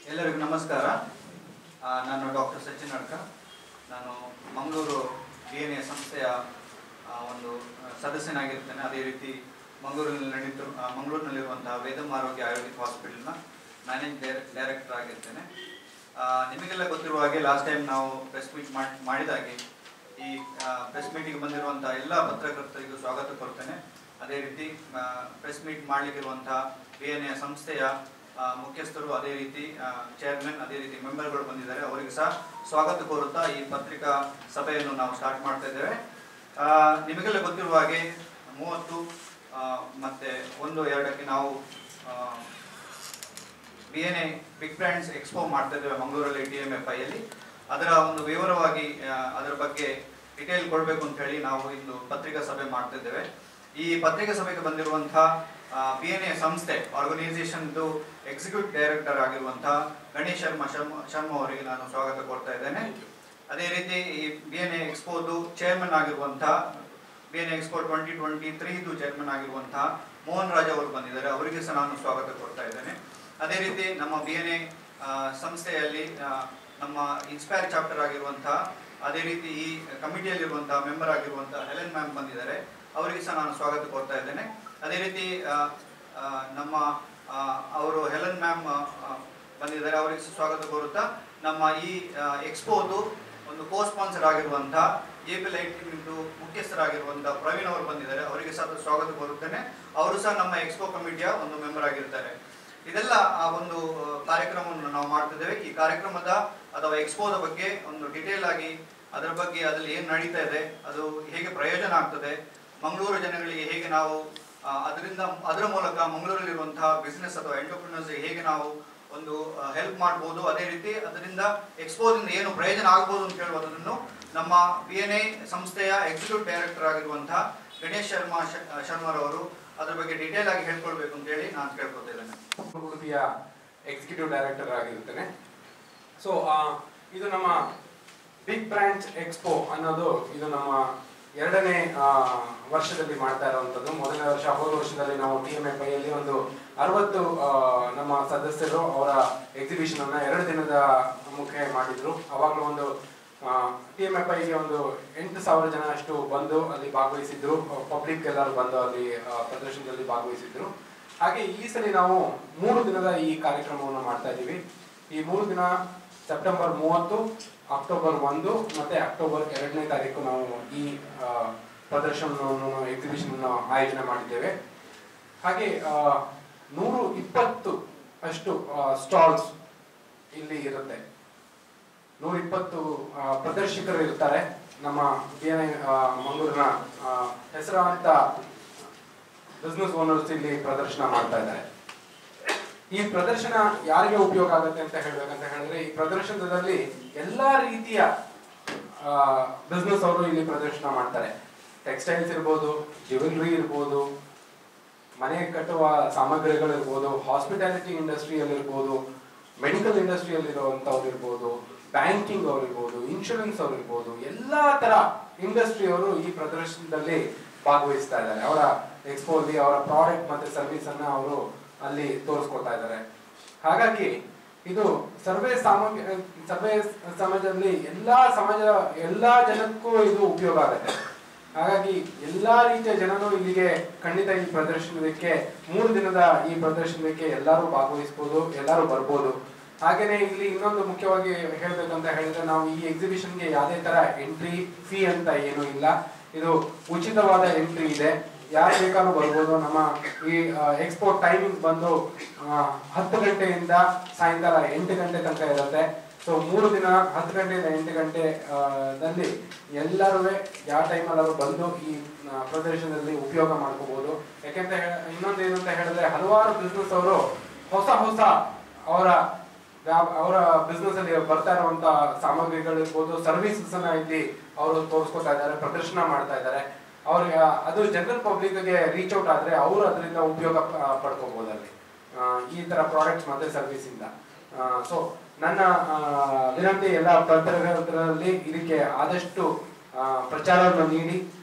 ಎಲ್ಲರಿಗೂ ನಮಸ್ಕಾರ ಆ, ನಾನು ಡಾಕ್ಟರ್ ಸಚಿನ್ ಅಡ್ಕ ನಾನು ಮಂಗಳೂರು ಡಿ ಎನ್ ಎ ಸಂಸ್ಥೆಯ ಆ, ಒಂದು ಆ, ಸದಸ್ಯನಾಗಿರ್ತೇನೆ ಅದೇ ರೀತಿ ಮಂಗಳೂರಿನಲ್ಲಿ ನಡೀತು ಆ, ಮಂಗಳೂರಿನಲ್ಲಿರುವಂತಹ ವೇದಂ ಆರೋಗ್ಯ ಆಯುರ್ವೇದಿಕ್ ಹಾಸ್ಪಿಟಲ್ನ ಮ್ಯಾನೇಜ್ ಡೈರೆಕ್ಟರ್ ಆಗಿರ್ತೇನೆ ಆ, ನಿಮಗೆಲ್ಲ ಗೊತ್ತಿರುವ ಹಾಗೆ ಲಾಸ್ಟ್ ಟೈಮ್ ನಾವು ಪ್ರೆಸ್ ಮೀಟ್ ಮಾಡಿದಾಗೆ ಈ ಪ್ರೆಸ್ ಮೀಟಿಗೆ ಬಂದಿರುವಂತಹ ಎಲ್ಲ ಪತ್ರಕರ್ತರಿಗೂ ಸ್ವಾಗತ ಕೊಡ್ತೇನೆ ಅದೇ ರೀತಿ ಪ್ರೆಸ್ ಮೀಟ್ ಮಾಡಲಿಕ್ಕಿರುವಂತಹ ಬಿ ಎನ್ ಎ ಸಂಸ್ಥೆಯ ಆ, ಮುಖ್ಯಸ್ಥರು ಅದೇ ರೀತಿ ಚೇರ್ಮನ್ ಅದೇ ರೀತಿ ಮೆಂಬರ್ಗಳು ಬಂದಿದ್ದಾರೆ ಅವರಿಗೆ ಸಹ ಸ್ವಾಗತ ಕೋರುತ್ತಾ ಈ ಪತ್ರಿಕಾ ಸಭೆಯನ್ನು ನಾವು ಸ್ಟಾರ್ಟ್ ಮಾಡ್ತಾ ಇದ್ದೇವೆ ಆ, ನಿಮಗೆಲ್ಲ ಗೊತ್ತಿರುವ ಹಾಗೆ ಮೂವತ್ತು ಆ, ಮತ್ತೆ ಒಂದು ಎರಡಕ್ಕೆ ನಾವು B N A big brands expo ಮಾಡ್ತಾ ಇದ್ದೇವೆ ಮಂಗಳೂರಲ್ಲಿ ಟಿ ಎಮ್ ಎಫ್ ಐಯಲ್ಲಿ ಅದರ ಒಂದು ವಿವರವಾಗಿ ಆ, ಅದರ ಬಗ್ಗೆ ಡಿಟೇಲ್ ಕೊಡಬೇಕು ಅಂತ ಹೇಳಿ ನಾವು ಇಂದು ಪತ್ರಿಕಾ ಸಭೆ ಮಾಡ್ತಾ ಇದ್ದೇವೆ ಈ ಪತ್ರಿಕಾ ಸಭೆಗೆ ಬಂದಿರುವಂತಹ ಬಿ ಎನ್ ಎ ಸಂಸ್ಥೆ ಆರ್ಗನೈಸೇಷನ್ ಎಕ್ಸಿಕ್ಯೂಟಿವ್ ಡೈರೆಕ್ಟರ್ ಆಗಿರುವಂತಹ ಗಣೇಶ್ ಶರ್ಮಾ ಶರ್ಮಾ ಶರ್ಮಾ ಅವರಿಗೆ ನಾನು ಸ್ವಾಗತ ಕೊಡ್ತಾ ಇದ್ದೇನೆ ಅದೇ ರೀತಿ ಈ ಬಿ ಎನ್ ಎ ಎಕ್ಸ್ಪೋದು ಚೇರ್ಮನ್ ಆಗಿರುವಂತಹ B N expo twenty twenty ತ್ರೀದು ಚೇರ್ಮನ್ ಆಗಿರುವಂತಹ ಮೋಹನ್ ರಾಜ್ ಅವರು ಬಂದಿದ್ದಾರೆ ಅವರಿಗೆ ಸಹ ನಾನು ಸ್ವಾಗತ ಕೊಡ್ತಾ ಇದ್ದೇನೆ ಅದೇ ರೀತಿ ನಮ್ಮ ಬಿ ಎನ್ ಎ ಸಂಸ್ಥೆಯಲ್ಲಿ ಆ, ನಮ್ಮ ಇನ್ಸ್ಪೈರ್ ಚಾಪ್ಟರ್ ಆಗಿರುವಂತಹ ಅದೇ ರೀತಿ ಈ ಕಮಿಟಿಯಲ್ಲಿರುವಂತಹ ಮೆಂಬರ್ ಆಗಿರುವಂತಹ ಹೆಲೆನ್ ಮ್ಯಾಮ್ ಬಂದಿದ್ದಾರೆ ಅವರಿಗೆ ಸಹ ನಾನು ಸ್ವಾಗತ ಕೊಡ್ತಾ ಇದ್ದೇನೆ ಅದೇ ರೀತಿ ಆ, ಆ, ನಮ್ಮ ಆ, ಅವರು ಹೆಲೆನ್ ಮ್ಯಾಮ್ ಬಂದಿದ್ದಾರೆ ಅವರಿಗೆ ಸಹ ಸ್ವಾಗತ ಕೋರುತ್ತಾ ನಮ್ಮ ಈ ಎಕ್ಸ್ಪೋದು ಒಂದು ಕೋ ಸ್ಪಾನ್ಸರ್ ಆಗಿರುವಂತಹ ಎ ಪಿ ಲೈಟಿಂಗ್ ಮುಖ್ಯಸ್ಥರಾಗಿರುವಂತಹ ಪ್ರವೀಣ್ ಅವರು ಬಂದಿದ್ದಾರೆ ಅವರಿಗೆ ಸಹ ಸ್ವಾಗತ ಕೋರುತ್ತೇನೆ ಅವರು ಸಹ ನಮ್ಮ ಎಕ್ಸ್ಪೋ ಕಮಿಟಿಯ ಒಂದು ಮೆಂಬರ್ ಆಗಿರ್ತಾರೆ ಇದೆಲ್ಲ ಆ ಒಂದು ಆ, ಕಾರ್ಯಕ್ರಮವನ್ನು ನಾವು ಮಾಡ್ತಿದ್ದೇವೆ ಈ ಕಾರ್ಯಕ್ರಮದ ಅಥವಾ ಎಕ್ಸ್ಪೋದ ಬಗ್ಗೆ ಒಂದು ಡಿಟೇಲ್ ಆಗಿ ಅದರ ಬಗ್ಗೆ ಅದ್ರಲ್ಲಿ ಏನು ನಡೀತಾ ಇದೆ ಅದು ಹೇಗೆ ಪ್ರಯೋಜನ ಆಗ್ತದೆ ಮಂಗಳೂರು ಜನಗಳಿಗೆ ಹೇಗೆ ನಾವು ಆ, ಅದರಿಂದ ಅದರ ಮೂಲಕ ಮಂಗಳೂರಲ್ಲಿರುವಂತಹ ಬಿಸ್ನೆಸ್ ಅಥವಾ ಎಂಟರ್ಪ್ರಿನರ್ಸ್ ಹೇಗೆ ನಾವು ಒಂದು ಹೆಲ್ಪ್ ಮಾಡ್ಬೋದು ಅದೇ ರೀತಿ ಅದರಿಂದ ಎಕ್ಸ್ಪೋದಿಂದ ಏನು ಪ್ರಯೋಜನ ಆಗ್ಬೋದು ಅಂತ ಹೇಳುವುದನ್ನು ನಮ್ಮ ಬಿ ಎನ್ ಎ ಸಂಸ್ಥೆಯ ಎಕ್ಸಿಕ್ಯೂಟಿವ್ ಡೈರೆಕ್ಟರ್ ಆಗಿರುವಂತಹ ಗಣೇಶ್ ಶರ್ಮಾ ಶ- ಶರ್ಮಾರವರು ಅದರ ಬಗ್ಗೆ ಡಿಟೇಲ್ ಆಗಿ ಹೇಳ್ಕೊಳ್ಬೇಕು ಅಂತ ಹೇಳಿ ನಾನು ಕೇಳ್ಕೊತಾ ಇದ್ದೇನೆ ಉಡುಪಿಯ ಎಕ್ಸಿಕ್ಯೂಟಿವ್ ಡೈರೆಕ್ಟರ್ ಆಗಿರುತ್ತೇನೆ ಸೊ ಇದು ನಮ್ಮ ಬಿಗ್ ಬ್ರಾಂಚ್ ಎಕ್ಸ್ಪೋ ಅನ್ನೋದು ಇದು ನಮ್ಮ ಎರಡನೇ ಆ, ವರ್ಷದಲ್ಲಿ ಮಾಡ್ತಾ ಇರುವಂಥದ್ದು ಮೊದಲನೇ ವರ್ಷ ಹೋದ ವರ್ಷದಲ್ಲಿ ನಾವು ಟಿ ಎಂ ಎಫ್ ಐಯಲ್ಲಿ ಒಂದು ಅರವತ್ತು ಆ, ನಮ್ಮ ಸದಸ್ಯರು ಅವರ ಎಕ್ಸಿಬಿಷನ್ ಅನ್ನ ಎರಡು ದಿನದ ಮುಖ್ಯ ಮಾಡಿದ್ರು ಅವಾಗಲೂ ಒಂದು ಟಿ ಎಂ ಎಫ್ ಐಗೆ ಒಂದು ಎಂಟು ಸಾವಿರ ಜನ ಅಷ್ಟು ಬಂದು ಅಲ್ಲಿ ಭಾಗವಹಿಸಿದ್ರು ಪಬ್ಲಿಕ್ ಎಲ್ಲರೂ ಬಂದು ಅಲ್ಲಿ ಆ, ಪ್ರದರ್ಶನದಲ್ಲಿ ಭಾಗವಹಿಸಿದ್ರು ಹಾಗೆ ಈ ಸಲ ನಾವು ಮೂರು ದಿನದ ಈ ಕಾರ್ಯಕ್ರಮವನ್ನು ಮಾಡ್ತಾ ಇದ್ದೀವಿ ಈ ಮೂರು ದಿನ ಸೆಪ್ಟೆಂಬರ್ ಮೂವತ್ತು ಅಕ್ಟೋಬರ್ ಒಂದು ಮತ್ತೆ ಅಕ್ಟೋಬರ್ ಎರಡನೇ ತಾರೀಕು ನಾವು ಈ ಆ, ಪ್ರದರ್ಶನವನ್ನು ಎಕ್ಸಿಬಿಷನ್ ಆಯೋಜನೆ ಮಾಡಿದ್ದೇವೆ ಹಾಗೆ ಆ, ನೂರು ಇಪ್ಪತ್ತು ಅಷ್ಟು ಸ್ಟಾಲ್ಸ್ ಇಲ್ಲಿ ಇರುತ್ತೆ ನೂರ ಇಪ್ಪತ್ತು ಪ್ರದರ್ಶಕರು ಇರ್ತಾರೆ ನಮ್ಮ ಬಿ ಎನ್ ಮಂಗಳೂರಿನ ಆ, ಹೆಸರಾಂತ ಬಿಸ್ನೆಸ್ ಓನರ್ಸ್ ಇಲ್ಲಿ ಪ್ರದರ್ಶನ ಮಾಡ್ತಾ ಇದ್ದಾರೆ ಈ ಪ್ರದರ್ಶನ ಯಾರಿಗೆ ಉಪಯೋಗ ಆಗುತ್ತೆ ಅಂತ ಹೇಳ್ಬೇಕಂತ ಹೇಳಿದ್ರೆ ಈ ಪ್ರದರ್ಶನದಲ್ಲಿ ಎಲ್ಲಾ ರೀತಿಯ ಬಿಸ್ನೆಸ್ ಅವರು ಇಲ್ಲಿ ಪ್ರದರ್ಶನ ಮಾಡ್ತಾರೆ ಟೆಕ್ಸ್ಟೈಲ್ಸ್ ಇರ್ಬೋದು ಜ್ಯುವೆಲ್ರಿ ಇರ್ಬೋದು ಮನೆ ಕಟ್ಟುವ ಸಾಮಗ್ರಿಗಳಿರ್ಬೋದು ಹಾಸ್ಪಿಟಾಲಿಟಿ ಇಂಡಸ್ಟ್ರಿಯಲ್ಲಿ ಇರ್ಬೋದು ಮೆಡಿಕಲ್ ಇಂಡಸ್ಟ್ರಿಯಲ್ಲಿ ಇರುವಂತವ್ರು ಇರ್ಬೋದು ಬ್ಯಾಂಕಿಂಗ್ ಅವ್ರು ಇರ್ಬೋದು ಇನ್ಶೂರೆನ್ಸ್ ಅವ್ರು ಇರ್ಬೋದು ಎಲ್ಲಾ ತರ ಇಂಡಸ್ಟ್ರಿ ಅವರು ಈ ಪ್ರದರ್ಶನದಲ್ಲಿ ಭಾಗವಹಿಸ್ತಾ ಇದ್ದಾರೆ ಅವರ ಎಕ್ಸ್ಪೋ ಅಲ್ಲಿ ಅವರ ಪ್ರಾಡಕ್ಟ್ ಮತ್ತೆ ಸರ್ವಿಸ್ ಅನ್ನ ಅವರು ಅಲ್ಲಿ ತೋರಿಸ್ಕೊಡ್ತಾ ಇದ್ದಾರೆ ಹಾಗಾಗಿ ಇದು ಸರ್ವೇ ಸಾಮಾನ್ಯ ಸರ್ವೇ ಸಮಾಜದಲ್ಲಿ ಎಲ್ಲಾ ಸಮಾಜ ಎಲ್ಲಾ ಜನಕ್ಕೂ ಇದು ಉಪಯೋಗ ಆಗುತ್ತೆ ಹಾಗಾಗಿ ಎಲ್ಲಾ ರೀತಿಯ ಜನರು ಇಲ್ಲಿಗೆ ಖಂಡಿತ ಈ ಪ್ರದರ್ಶನಕ್ಕೆ ಮೂರು ದಿನದ ಈ ಪ್ರದರ್ಶನಕ್ಕೆ ಎಲ್ಲರೂ ಭಾಗವಹಿಸಬಹುದು ಎಲ್ಲರೂ ಬರ್ಬೋದು ಹಾಗೇನೆ ಇಲ್ಲಿ ಇನ್ನೊಂದು ಮುಖ್ಯವಾಗಿ ಹೇಳ್ಬೇಕಂತ ಹೇಳಿದ್ರೆ ನಾವು ಈ ಎಕ್ಸಿಬಿಷನ್ಗೆ ಯಾವುದೇ ತರ ಎಂಟ್ರಿ ಫೀ ಅಂತ ಏನೂ ಇಲ್ಲ ಇದು ಉಚಿತವಾದ ಎಂಟ್ರಿ ಇದೆ ಯಾರು ಬೇಕಾದ್ರೂ ಬರ್ಬೋದು ನಮ್ಮ ಈ ಎಕ್ಸ್ಪೋ ಟೈಮಿಂಗ್ ಬಂದು ಆ, ಹತ್ತು ಗಂಟೆಯಿಂದ ಸಾಯಂಕಾಲ ಎಂಟು ಗಂಟೆ ತನಕ ಇರುತ್ತೆ ಸೊ ಮೂರು ದಿನ ಹತ್ತು ಗಂಟೆಯಿಂದ ಎಂಟು ಗಂಟೆ ಆ, ದಲ್ಲಿ ಎಲ್ಲರೂ ಯಾವ ಟೈಮಲ್ಲಾದ್ರೂ ಬಂದು ಈ ಆ, ಪ್ರದರ್ಶನದಲ್ಲಿ ಉಪಯೋಗ ಮಾಡ್ಕೋಬಹುದು ಯಾಕೆಂತ ಹೇಳ ಇನ್ನೊಂದು ಏನು ಅಂತ ಹೇಳಿದ್ರೆ ಹಲವಾರು ಬಿಸ್ನೆಸ್ ಅವರು ಹೊಸ ಹೊಸ ಅವರ ವ್ಯಾಪ್- ಅವರ ಬಿಸ್ನೆಸ್ ಅಲ್ಲಿ ಬರ್ತಾ ಇರುವಂತ ಸಾಮಗ್ರಿಗಳಿರ್ಬೋದು ಸರ್ವಿಸಸ್ ಅನ್ನ ಇಲ್ಲಿ ಅವರು ತೋರಿಸ್ಕೊತಾ ಇದ್ದಾರೆ ಪ್ರದರ್ಶನ ಮಾಡ್ತಾ ಇದ್ದಾರೆ ಅವ್ರಿಗೆ ಅದು ಜನರಲ್ ಪಬ್ಲಿಕ್ ಗೆ ರೀಚ್ ಔಟ್ ಆದ್ರೆ ಅವರು ಅದರಿಂದ ಉಪಯೋಗ ಪ- ಪಡ್ಕೋಬಹುದು ಅಲ್ಲಿ ಆ, ಈ ತರ ಪ್ರಾಡಕ್ಟ್ಸ್ ಮತ್ತೆ ಸರ್ವಿಸ್ ಇಂದ ಸೊ ನನ್ನ ಆ, ವಿನಂತಿ ಎಲ್ಲ ಪತ್ರಕರ್ತರಲ್ಲಿ ಇದಕ್ಕೆ ಆದಷ್ಟು ಆ, ಪ್ರಚಾರವನ್ನು ನೀಡಿ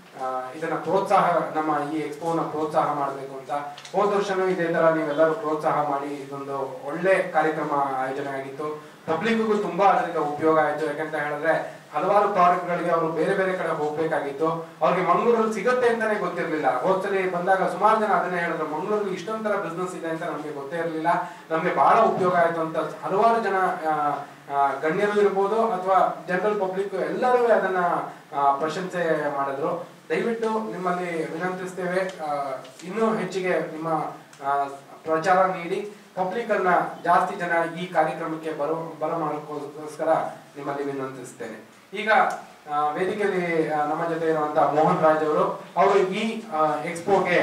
ಆ, ಇದನ್ನ ಪ್ರೋತ್ಸಾಹ ನಮ್ಮ ಈ ಎಕ್ಸ್ಪೋನ ಪ್ರೋತ್ಸಾಹ ಮಾಡಬೇಕು ಅಂತ ಹೋದ ವರ್ಷನೂ ಇದೇ ತರ ನೀವೆಲ್ಲರೂ ಪ್ರೋತ್ಸಾಹ ಮಾಡಿ ಇದೊಂದು ಒಳ್ಳೆ ಕಾರ್ಯಕ್ರಮ ಆಯೋಜನೆ ಆಗಿತ್ತು ಪಬ್ಲಿಕ್ಗೂ ತುಂಬಾ ಅದರಿಂದ ಉಪಯೋಗ ಆಯ್ತು ಯಾಕಂತ ಹೇಳಿದ್ರೆ ಹಲವಾರು ಪ್ರಾಡಕ್ಟ್ ಗಳಿಗೆ ಅವರು ಬೇರೆ ಬೇರೆ ಕಡೆ ಹೋಗ್ಬೇಕಾಗಿತ್ತು ಅವ್ರಿಗೆ ಮಂಗಳೂರಲ್ಲಿ ಸಿಗುತ್ತೆ ಅಂತಾನೆ ಗೊತ್ತಿರ್ಲಿಲ್ಲ ಹೋದ್ಸಲಿ ಬಂದಾಗ ಸುಮಾರು ಜನ ಅದನ್ನೇ ಹೇಳಿದ್ರು ಮಂಗಳೂರಲ್ಲಿ ಇಷ್ಟೊಂದ್ ತರ ಬಿಸ್ನೆಸ್ ಇದೆ ಅಂತ ನಮ್ಗೆ ಗೊತ್ತೇ ಇರಲಿಲ್ಲ ನಮ್ಗೆ ಬಹಳ ಉಪಯೋಗ ಆಯ್ತು ಅಂತ ಹಲವಾರು ಜನ ಆ, ಆ, ಗಣ್ಯರು ಇರ್ಬೋದು ಅಥವಾ ಜನರಲ್ ಪಬ್ಲಿಕ್ ಎಲ್ಲರೂ ಅದನ್ನ ಆ, ಪ್ರಶಂಸೆ ಮಾಡಿದ್ರು ದಯವಿಟ್ಟು ನಿಮ್ಮಲ್ಲಿ ವಿನಂತಿಸ್ತೇವೆ ಆ, ಇನ್ನೂ ಹೆಚ್ಚಿಗೆ ನಿಮ್ಮ ಆ, ಪ್ರಚಾರ ನೀಡಿ ಪಬ್ಲಿಕ್ ಅನ್ನ ಜಾಸ್ತಿ ಜನ ಈ ಕಾರ್ಯಕ್ರಮಕ್ಕೆ ಬರೋ ಬರೋ ಮಾಡೋಕ್ಕೋಸ್ಕರ ನಿಮ್ಮಲ್ಲಿ ವಿನಂತಿಸ್ತೇನೆ ಈಗ ಆ, ವೇದಿಕೆಯಲ್ಲಿ ಆ, ನಮ್ಮ ಜೊತೆ ಇರುವಂತಹ ಮೋಹನ್ ರಾಜ್ ಅವರು ಅವರು ಈ ಎಕ್ಸ್ಪೋಗೆ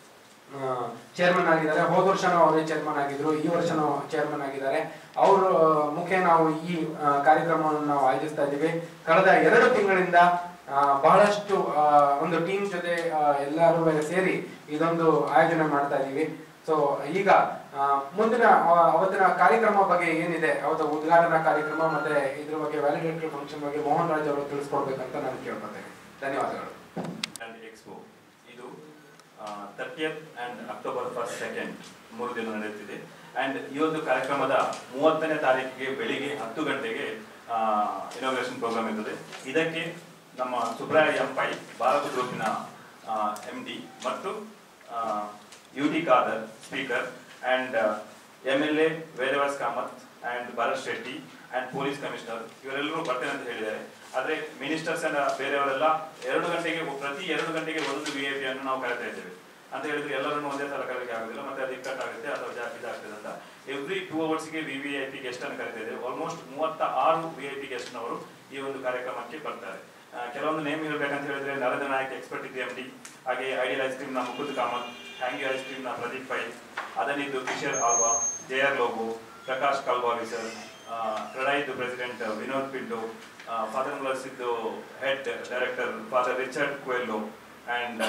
ಚೇರ್ಮನ್ ಆಗಿದ್ದಾರೆ ಹೋದ ವರ್ಷನೂ ಅವರೇ ಚೇರ್ಮನ್ ಆಗಿದ್ರು ಈ ವರ್ಷನೂ ಚೇರ್ಮನ್ ಆಗಿದ್ದಾರೆ ಅವರು ಮುಖೇ ನಾವು ಈ ಆ, ಕಾರ್ಯಕ್ರಮವನ್ನು ನಾವು ಆಯೋಜಿಸ್ತಾ ಇದ್ದೀವಿ ಕಳೆದ ಎರಡು ತಿಂಗಳಿಂದ ಆ, ಬಹಳಷ್ಟು ಆ, ಒಂದು ಟೀಮ್ ಜೊತೆ ಆ, ಎಲ್ಲರೂ ಸೇರಿ ಇದೊಂದು ಆಯೋಜನೆ ಮಾಡ್ತಾ ಇದ್ದೀವಿ ಸೊ ಈಗ ಆ, ಮುಂದಿನ ಆ, ಅವತ್ತಿನ ಕಾರ್ಯಕ್ರಮ ಬಗ್ಗೆ ಏನಿದೆ ಅವತ್ತು ಉದ್ಘಾಟನಾ ಕಾರ್ಯಕ್ರಮ ಮತ್ತೆ ಇದ್ರ ಬಗ್ಗೆ ವ್ಯಾಲಿಡೇಟರಿ ಫಂಕ್ಷನ್ ಬಗ್ಗೆ ಮೋಹನ್ ರಾಜ್ ಅವರು ತಿಳಿಸ್ಕೊಡ್ಬೇಕಂತ ನಾನು ಕೇಳ್ಕೊತೇನೆ ಧನ್ಯವಾದಗಳು ಅಂಡ್ ಎಕ್ಸ್ಪೋ ಇದು thirtieth and October first second ಮೂರು ದಿನ ನಡೆಯುತ್ತಿದೆ ಅಂಡ್ ಈ ಒಂದು ಕಾರ್ಯಕ್ರಮದ ಮೂವತ್ತನೇ ತಾರೀಕಿಗೆ ಬೆಳಿಗ್ಗೆ ಹತ್ತು ಗಂಟೆಗೆ ಇನಾಗ್ರೇಷನ್ ಪ್ರೋಗ್ರಾಮ್ ಇರ್ತದೆ ಇದಕ್ಕೆ ನಮ್ಮ ಸುಬ್ರಾಯ ಎಂ ಪೈ ಭಾರತ ಗ್ರೂಪಿನ ಎಂ ಡಿ ಮತ್ತು U D Khader speaker and M L A Vedavyas Kamath and Bharath Shetty and police commissioner ಇವರೆಲ್ಲರೂ ಬರ್ತೇನೆ ಅಂತ ಹೇಳಿದ್ದಾರೆ ಆದ್ರೆ ಮಿನಿಸ್ಟರ್ಸ್ ಅಂಡ್ ಬೇರೆಯವರೆಲ್ಲ ಎರಡು ಗಂಟೆಗೆ ಪ್ರತಿ ಎರಡು ಗಂಟೆಗೆ ಒಂದು ವಿ ಐ ಪಿ ಅನ್ನು ನಾವು ಕರೆತಾ ಇದ್ದೇವೆ ಅಂತ ಹೇಳಿದ್ರೆ ಎಲ್ಲರನ್ನು ಒಂದೇ ಸಲ ಕರೆಯಲಿಕ್ಕೆ ಆಗುದಿಲ್ಲ ಮತ್ತೆ ಅದು ಇಕ್ಕಟ್ಟಾಗುತ್ತೆ ಅಥವಾ ಜಾಸ್ತಿ ಇದಾಗ್ತದೆ ಅಂತ ಎವ್ರಿ ಟೂ ಅವರ್ಸ್ಗೆ V V I P guest ಅನ್ನು ಕರಿತಾ ಇದ್ದೇವೆ ಆಲ್ಮೋಸ್ಟ್ ಮೂವತ್ತ ಆರು ವಿ ಐ ಪಿ ಗೆಸ್ಟ್ನವರು ಈ ಒಂದು ಕಾರ್ಯಕ್ರಮಕ್ಕೆ ಬರ್ತಾರೆ ಆ, ಕೆಲವೊಂದು ನೇಮ್ ಹೇಳ್ಬೇಕಂತ ಹೇಳಿದ್ರೆ ನರೇಂದ್ರ ನಾಯಕ್ ಎಕ್ಸ್ಪರ್ಟ್ ಇದೆ ಎಂ ಡಿ ಹಾಗೆ ಐಡಿಯಲ್ ಐಸ್ ಕ್ರೀಮ್ ನ ಮುಕುದ್ ಕಾಮತ್ ಹ್ಯಾಂಗಿ ಐಸ್ ಕ್ರೀಮ್ ನ ಪ್ರದೀಪ್ ಪೈ ಅದನ್ನಿದ್ದು Kishore Alva J R Lobo Prakash Kalwavi sir ಕ್ರೆಡೈದು president Vinod Pinto father Muller's ಇದ್ದು head director father Richard Coelho and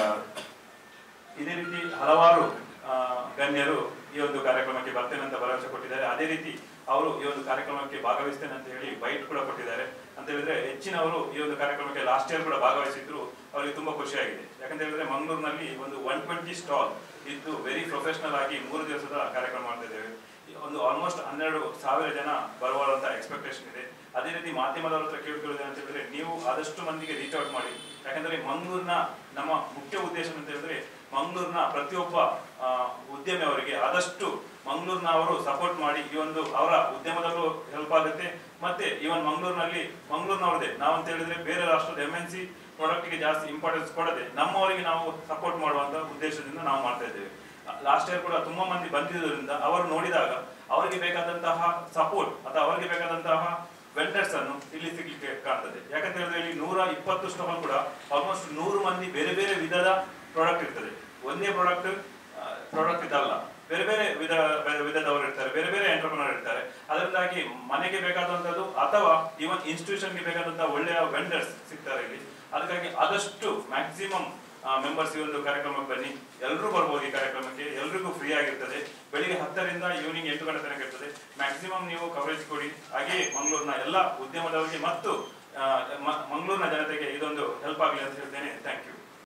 ಇದೇ ರೀತಿ ಹಲವಾರು ಆ, ಗಣ್ಯರು ಈ ಒಂದು ಕಾರ್ಯಕ್ರಮಕ್ಕೆ ಬರ್ತೇನೆ ಅಂತ ಭರವಸೆ ಕೊಟ್ಟಿದ್ದಾರೆ ಅದೇ ರೀತಿ ಅವರು ಈ ಒಂದು ಕಾರ್ಯಕ್ರಮಕ್ಕೆ ಭಾಗವಹಿಸ್ತೇನೆ ಅಂತ ಹೇಳಿ ಬೈಟ್ ಕೂಡ ಕೊಟ್ಟಿದ್ದಾರೆ ಅಂತ ಹೇಳಿದ್ರೆ ಹೆಚ್ಚಿನವರು ಈ ಒಂದು ಕಾರ್ಯಕ್ರಮಕ್ಕೆ ಲಾಸ್ಟ್ ಇಯರ್ ಕೂಡ ಭಾಗವಹಿಸಿದ್ರು ಅವರಿಗೆ ತುಂಬಾ ಖುಷಿಯಾಗಿದೆ ಯಾಕಂತ ಹೇಳಿದ್ರೆ ಮಂಗಳೂರಿನಲ್ಲಿ ಒಂದು ಒನ್ ಟ್ವೆಂಟಿ ಸ್ಟಾಲ್ ಇದ್ದು ವೆರಿ ಪ್ರೊಫೆಷನಲ್ ಆಗಿ ಮೂರು ದಿವಸದ ಕಾರ್ಯಕ್ರಮ ಮಾಡ್ತಾ ಇದ್ದೇವೆ ಒಂದು ಆಲ್ಮೋಸ್ಟ್ ಹನ್ನೆರಡು ಸಾವಿರ ಜನ ಬರುವಂತ ಎಕ್ಸ್ಪೆಕ್ಟೇಷನ್ ಇದೆ ಅದೇ ರೀತಿ ಮಾಧ್ಯಮದವ್ರ ಹತ್ರ ಕೇಳ್ಕೊಳ್ಳೋದು ಅಂತ ಹೇಳಿದ್ರೆ ನೀವು ಆದಷ್ಟು ಮಂದಿಗೆ ರೀಚ್ ಔಟ್ ಮಾಡಿ ಯಾಕಂದ್ರೆ ಮಂಗಳೂರಿನ ನಮ್ಮ ಮುಖ್ಯ ಉದ್ದೇಶ ಅಂತ ಹೇಳಿದ್ರೆ ಮಂಗಳೂರಿನ ಪ್ರತಿಯೊಬ್ಬ ಆ, ಉದ್ಯಮಿ ಅವರಿಗೆ ಆದಷ್ಟು ಮಂಗಳೂರಿನ ಅವರು ಸಪೋರ್ಟ್ ಮಾಡಿ ಈ ಒಂದು ಅವರ ಉದ್ಯಮದಲ್ಲೂ ಹೆಲ್ಪ್ ಆಗುತ್ತೆ ಮತ್ತೆ ಇವನ್ ಮಂಗಳೂರಿನಲ್ಲಿ ಮಂಗಳೂರಿನವ್ರದೇ ನಾವಂತ ಹೇಳಿದ್ರೆ ಬೇರೆ ರಾಷ್ಟ್ರದ ಎಂ ಎನ್ ಸಿ ಪ್ರಾಡಕ್ಟ್ಗೆ ಜಾಸ್ತಿ ಇಂಪಾರ್ಟೆನ್ಸ್ ಕೊಡದೆ ನಮ್ಮವರಿಗೆ ನಾವು ಸಪೋರ್ಟ್ ಮಾಡುವಂತ ಉದ್ದೇಶದಿಂದ ನಾವು ಮಾಡ್ತಾ ಇದ್ದೇವೆ ಲಾಸ್ಟ್ ಇಯರ್ ಕೂಡ ತುಂಬಾ ಮಂದಿ ಬಂದಿದ್ದರಿಂದ ಅವರು ನೋಡಿದಾಗ ಅವರಿಗೆ ಬೇಕಾದಂತಹ ಸಪೋರ್ಟ್ ಅಥವಾ ಅವರಿಗೆ ಬೇಕಾದಂತಹ ವೆಂಡರ್ಸ್ ಅನ್ನು ಇಲ್ಲಿ ಸಿಗ್ಲಿಕ್ಕೆ ಕಾಣ್ತದೆ ಯಾಕಂತ ಹೇಳಿದ್ರೆ ಇಲ್ಲಿ ನೂರ ಇಪ್ಪತ್ತು ಸ್ಟಾಲ್ ಕೂಡ ಆಲ್ಮೋಸ್ಟ್ ನೂರು ಮಂದಿ ಬೇರೆ ಬೇರೆ ವಿಧದ ಪ್ರಾಡಕ್ಟ್ ಇರ್ತದೆ ಒಂದೇ ಪ್ರಾಡಕ್ಟ್ ಪ್ರಾಡಕ್ಟ್ ಇದಲ್ಲ ಬೇರೆ ಬೇರೆ ವಿಧ ಬೇರೆ ವಿಧದವರು ಇರ್ತಾರೆ ಬೇರೆ ಬೇರೆ ಎಂಟರ್ಪ್ರನರ್ ಇರ್ತಾರೆ ಅದರಿಂದಾಗಿ ಮನೆಗೆ ಬೇಕಾದಂತದ್ದು ಅಥವಾ ಈವನ್ ಇನ್ಸ್ಟಿಟ್ಯೂಷನ್ಗೆ ಬೇಕಾದಂತಹ ಒಳ್ಳೆಯ ವೆಂಡರ್ಸ್ ಸಿಗ್ತಾರೆ ಇಲ್ಲಿ ಅದಕ್ಕಾಗಿ ಆದಷ್ಟು ಮ್ಯಾಕ್ಸಿಮಮ್ ಮೆಂಬರ್ಸ್ ಈ ಒಂದು ಕಾರ್ಯಕ್ರಮಕ್ಕೆ ಬನ್ನಿ ಎಲ್ಲರೂ ಬರ್ಬೋದು ಈ ಕಾರ್ಯಕ್ರಮಕ್ಕೆ ಎಲ್ರಿಗೂ ಫ್ರೀ ಆಗಿರ್ತದೆ ಬೆಳಿಗ್ಗೆ ಹತ್ತರಿಂದ ಈವ್ನಿಂಗ್ ಎಂಟು ಗಂಟೆ ತನಕ ಇರ್ತದೆ ಮ್ಯಾಕ್ಸಿಮಮ್ ನೀವು ಕವರೇಜ್ ಕೊಡಿ ಹಾಗೆಯೇ ಮಂಗಳೂರಿನ ಎಲ್ಲ ಉದ್ಯಮದವರಿಗೆ ಮತ್ತು ಆ, ಮ- ಮಂಗಳೂರಿನ ಜನತೆಗೆ ಇದೊಂದು ಹೆಲ್ಪ್ ಆಗಲಿ ಅಂತ ಹೇಳ್ತೇನೆ ಥ್ಯಾಂಕ್ ಯು